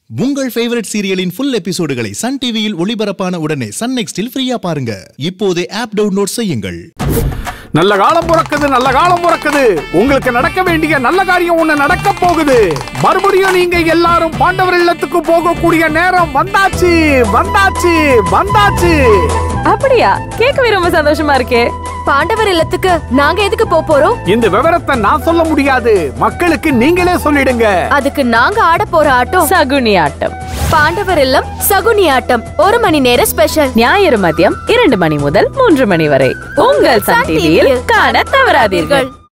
உங்கள் ஃபேவரட் சீரியலின் ஃபுல் எபிசோடுகளை சன் டிவியில் ஒளிபரப்பான உடனே சன் நெக்ஸ்டில் ஃப்ரீயா பாருங்க இப்போதே ஆப் டவுன்லோட் செய்யுங்கள் நல்ல காலம் பிறக்குது நல்ல காலம் பிறக்குது உங்களுக்கு நடக்க வேண்டிய நல்ல காரியம் ஒண்ணு நடக்க போகுது மறுபடியும் நீங்க எல்லாரும் பாண்டவர் இல்லத்துக்கு போகக்கூடிய நேரம் வந்தாச்சு வந்தாச்சு வந்தாச்சு அப்படியா கேட்கவே ரொம்ப சந்தோஷமா இருக்கே பாண்டவர் இல்லத்துக்கு நாங்க எதுக்கு போப் போறோம் இந்த விவரத்தை நான் சொல்ல முடியாது மக்களுக்கு நீங்களே சொல்லிடுங்க அதுக்கு நாங்க ஆட போற ஆட்டம் சகுனி ஆட்டம் பாண்டவர் இல்லம் சகுனி ஆட்டம் ஒரு மணி நேர ஸ்பெஷல் ஞாயிறு மதியம் இரண்டு மணி முதல் மூன்று மணி வரை உங்கள் சன் டிவியில் காண தவறாதீர்கள்